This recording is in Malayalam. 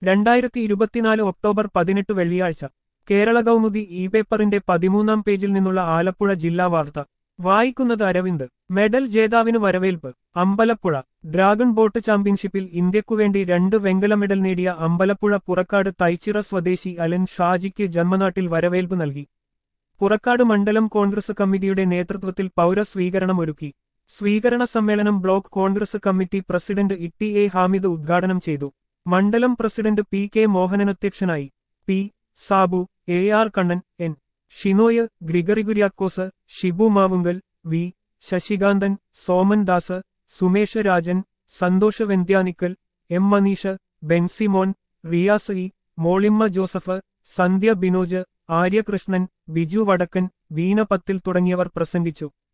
രണ്ടായിരത്തി ഇരുപത്തിനാല് ഒക്ടോബർ പതിനെട്ട് വെള്ളിയാഴ്ച കേരള കൗമുദി ഇ പേപ്പറിന്റെ പതിമൂന്നാം പേജിൽ നിന്നുള്ള ആലപ്പുഴ ജില്ലാ വാർത്ത വായിക്കുന്നത് അരവിന്ദ് മെഡൽ ജേതാവിന് വരവേൽപ്പ് അമ്പലപ്പുഴ ഡ്രാഗൺ ബോട്ട് ചാമ്പ്യൻഷിപ്പിൽ ഇന്ത്യക്കുവേണ്ടി രണ്ട് വെങ്കല മെഡൽ നേടിയ അമ്പലപ്പുഴ പുറക്കാട് തൈച്ചിറ സ്വദേശി അലൻ ഷാജിക്ക് ജന്മനാട്ടിൽ വരവേൽപ്പ് നൽകി പുറക്കാട് മണ്ഡലം കോൺഗ്രസ് കമ്മിറ്റിയുടെ നേതൃത്വത്തിൽ പൗരസ്വീകരണം ഒരുക്കി സ്വീകരണ സമ്മേളനം block Congress committee president Itty A Hamid ഉദ്ഘാടനം ചെയ്തു മണ്ഡലം പ്രസിഡന്റ് പി കെ മോഹനൻ അധ്യക്ഷനായി P Sabu A R Kannan N Shinoy Gregory Kuriakose Shibu Mavunkal V Sasikanthan Soman Das Sumesh Rajan Santhosh Venthyanickal M Maneesh Bensimon Riyas E Mollimma Joseph Sandhya Binoj Aryakrishnan Biju Vadakkan Veena പത്തിൽ തുടങ്ങിയവർ പ്രസംഗിച്ചു